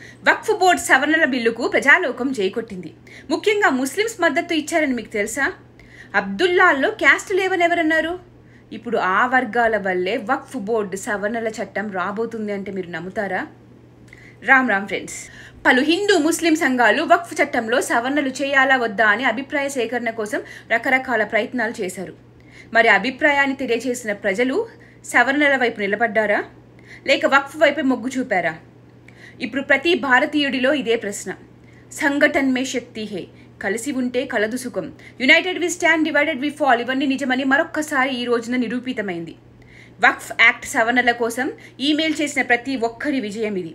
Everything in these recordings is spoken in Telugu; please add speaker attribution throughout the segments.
Speaker 1: వక్ఫ్ బోర్డ్ సవరణల బిల్లుకు ప్రజాలోకం జైకొట్టింది ముఖ్యంగా ముస్లిమ్స్ మద్దతు ఇచ్చారని మీకు తెలుసా అబ్దుల్లాల్లో క్యాస్ట్ లేవని ఎవరన్నారు ఇప్పుడు ఆ వర్గాల వల్లే వక్ఫ్ బోర్డు సవరణల చట్టం రాబోతుంది అంటే మీరు నమ్ముతారా రామ్ రామ్ ఫ్రెండ్స్ పలు హిందూ ముస్లిం సంఘాలు వక్ఫ్ చట్టంలో సవరణలు చేయాలా వద్దా అని అభిప్రాయ సేకరణ కోసం రకరకాల ప్రయత్నాలు చేశారు మరి అభిప్రాయాన్ని తెలియజేసిన ప్రజలు సవరణల వైపు నిలబడ్డారా లేక వక్ఫ్ వైపే మొగ్గు చూపారా ఇప్పుడు ప్రతి భారతీయుడిలో ఇదే ప్రశ్న సంఘటన్ మే శక్తి హే కలిసి ఉంటే కలదు సుఖం united we stand divided we fall ఇవన్నీ నిజమని మరొక్కసారి ఈ రోజున నిరూపితమైంది వక్ఫ్ యాక్ట్ సవరణల కోసం ఈమెయిల్ చేసిన ప్రతి ఒక్కరి విజయం ఇది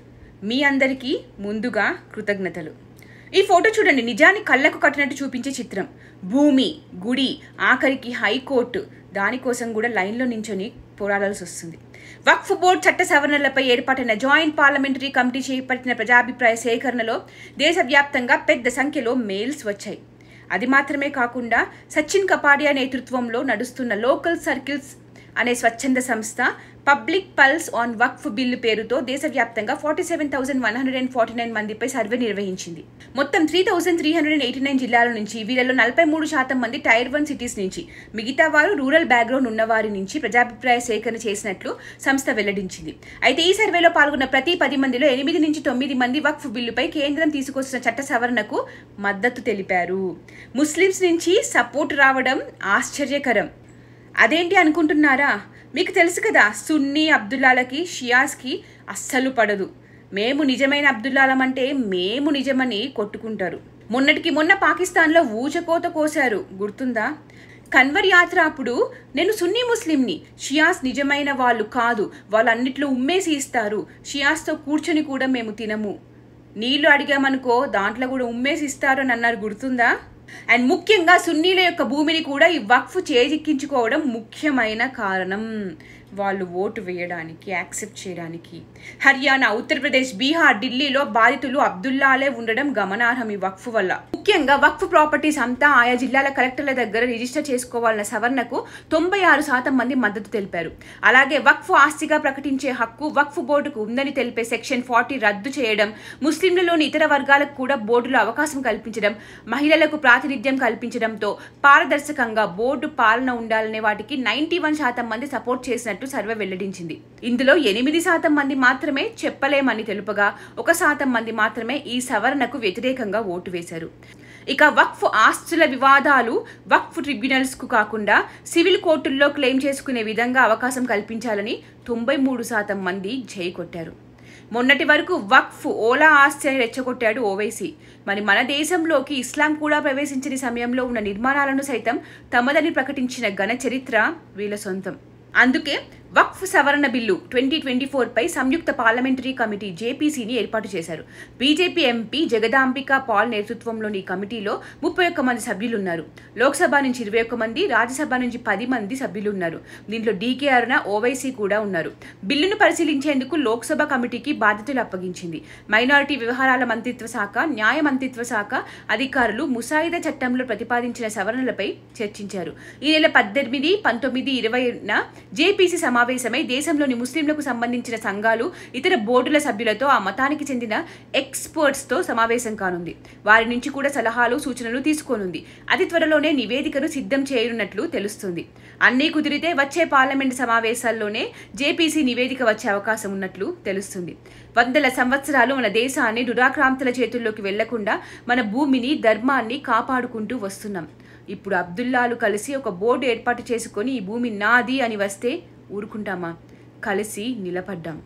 Speaker 1: మీ అందరికీ ముందుగా కృతజ్ఞతలు ఈ ఫోటో చూడండి నిజాన్ని కళ్ళకు కట్టినట్టు చూపించే చిత్రం భూమి గుడి ఆఖరికి హైకోర్టు దానికోసం కూడా లైన్లో నించొని పోరాడాల్సి వస్తుంది వక్ఫ్ బోర్డు చట్ట సవరణలపై ఏర్పాటైన జాయింట్ పార్లమెంటరీ కమిటీ చేపట్టిన ప్రజాభిప్రాయ సేకరణలో దేశవ్యాప్తంగా పెద్ద సంఖ్యలో మెయిల్స్ వచ్చాయి అది మాత్రమే కాకుండా సచిన్ కపాడియా నేతృత్వంలో నడుస్తున్న లోకల్ సర్కిల్స్ అనే స్వచ్ఛంద సంస్థ public pulse on Waqf bill పేరుతో దేశవ్యాప్తంగా forty seven thousand one hundred and forty nine మందిపై సర్వే నిర్వహించింది మొత్తం three thousand three hundred eighty nine జిల్లాల నుంచి వీళ్ళలో నలభై మూడు శాతం మంది టైర్ వన్ సిటీస్ నుంచి మిగతా వారు రూరల్ బ్యాక్గ్రౌండ్ ఉన్నవారి నుంచి ప్రజాభిప్రాయ సేకరణ చేసినట్లు సంస్థ వెల్లడించింది అయితే ఈ సర్వేలో పాల్గొన్న ప్రతి పది మందిలో ఎనిమిది నుంచి తొమ్మిది మంది వక్ఫ్ బిల్లుపై కేంద్రం తీసుకొస్తున్న చట్ట సవరణకు మద్దతు తెలిపారు ముస్లిమ్స్ నుంచి సపోర్ట్ రావడం ఆశ్చర్యకరం అదేంటి అనుకుంటున్నారా మీకు తెలుసు కదా సున్నీ అబ్దుల్లాలకి షియాస్కి అస్సలు పడదు మేము నిజమైన అబ్దుల్లాలం అంటే మేము నిజమని కొట్టుకుంటారు మొన్నటికి మొన్న పాకిస్తాన్లో ఊచకోత కోశారు గుర్తుందా కన్వర్ యాత్ర అప్పుడు నేను సున్నీ ముస్లింని షియాస్ నిజమైన వాళ్ళు కాదు వాళ్ళన్నిట్లో ఉమ్మేసి ఇస్తారు షియాస్తో కూర్చొని కూడా మేము తినము నీళ్లు అడిగామనుకో దాంట్లో కూడా ఉమ్మేసి ఇస్తారు అని అన్నారు గుర్తుందా అండ్ ముఖ్యంగా సున్నీల యొక్క భూమిని కూడా ఈ వక్ఫ్ చేజిక్కించుకోవడం ముఖ్యమైన కారణం వాళ్ళు ఓటు వేయడానికి యాక్సెప్ట్ చేయడానికి హర్యానా ఉత్తరప్రదేశ్ బీహార్ ఢిల్లీలో బాధితులు అబ్దుల్లాలే ఉండడం గమనార్హం ఈ వక్ఫ్ వల్ల ముఖ్యంగా వక్ఫ్ ప్రాపర్టీస్ అంతా ఆయా జిల్లాల కలెక్టర్ల దగ్గర రిజిస్టర్ చేసుకోవాలన్న సవరణకు తొంభై ఆరు శాతం మంది మద్దతు తెలిపారు అలాగే వక్ఫ్ ఆస్తిగా ప్రకటించే హక్కు వక్ఫ్ బోర్డుకు ఉందని తెలిపే సెక్షన్ ఫార్టీ రద్దు చేయడం ముస్లింలలోని ఇతర వర్గాలకు కూడా బోర్డులో అవకాశం కల్పించడం మహిళలకు ప్రాతినిధ్యం కల్పించడంతో పారదర్శకంగా బోర్డు పాలన ఉండాలనే వాటికి నైన్టీ వన్ శాతం మంది సపోర్ట్ చేసినట్టు సర్వే వెల్లడించింది ఇందులో ఎనిమిది శాతం మంది మాత్రమే చెప్పలేమని తెలుపగా ఒక శాతం మంది మాత్రమే ఈ సవరణకు వ్యతిరేకంగా ఓటు వేశారు ఇక వక్ఫ్ ఆస్తుల వివాదాలు వక్ఫ్ ట్రిబ్యునల్స్ కు కాకుండా సివిల్ కోర్టుల్లో క్లెయిమ్ చేసుకునే విధంగా అవకాశం కల్పించాలని తొంభై మూడు శాతం మంది జై కొట్టారు మొన్నటి వరకు వక్ఫ్ ఓలా ఆస్తి అని రెచ్చగొట్టాడు ఓవైసీ మరి మన దేశంలోకి ఇస్లాం కూడా ప్రవేశించని సమయంలో ఉన్న నిర్మాణాలను సైతం తమదని ప్రకటించిన ఘన చరిత్ర వీళ్ళ సొంతం అందుకే వక్ఫ్ సవరణ బిల్లు ట్వంటీ ట్వంటీ ఫోర్పై సంయుక్త పార్లమెంటరీ కమిటీ జేపీసీని ఏర్పాటు చేశారు బీజేపీ ఎంపీ జగదాంబిక పాల్ నేతృత్వంలోని ఈ కమిటీలో ముప్పై ఒక్క మంది సభ్యులున్నారు లోక్సభ నుంచి ఇరవై ఒక్క మంది రాజ్యసభ నుంచి పది మంది సభ్యులు ఉన్నారు దీంట్లో డీకే అరుణ ఓవైసీ కూడా ఉన్నారు బిల్లును పరిశీలించేందుకు లోక్సభ కమిటీకి బాధ్యతలు అప్పగించింది మైనారిటీ వ్యవహారాల మంత్రిత్వ శాఖ న్యాయ మంత్రిత్వ శాఖ అధికారులు ముసాయిదా చట్టంలో ప్రతిపాదించిన సవరణలపై చర్చించారు ఈ నెల పద్దెనిమిది పంతొమ్మిది ఇరవైన జేపీసీ సమావేశమై దేశంలోని ముస్లింలకు సంబంధించిన సంఘాలు ఇతర బోర్డుల సభ్యులతో ఆ మతానికి చెందిన ఎక్స్పర్ట్స్తో సమావేశం కానుంది వారి నుంచి కూడా సలహాలు సూచనలు తీసుకోనుంది అతి త్వరలోనే నివేదికను సిద్ధం చేయనున్నట్లు తెలుస్తుంది అన్నీ కుదిరితే వచ్చే పార్లమెంట్ సమావేశాల్లోనే జేపీసీ నివేదిక వచ్చే అవకాశం ఉన్నట్లు తెలుస్తుంది వందల సంవత్సరాలు మన దేశాన్ని దురాక్రాంతుల చేతుల్లోకి వెళ్లకుండా మన భూమిని ధర్మాన్ని కాపాడుకుంటూ వస్తున్నాం ఇప్పుడు అబ్దుల్లాలు కలిసి ఒక బోర్డు ఏర్పాటు చేసుకొని ఈ భూమి నాది అని వస్తే ఊరుకుంటామా కలిసి నిలబడ్డాం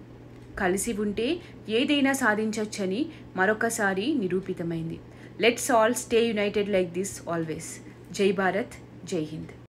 Speaker 1: కలిసి ఉంటే ఏదైనా సాధించవచ్చని మరొకసారి నిరూపితమైంది let's all stay united like this always Jai Bharat జై హింద్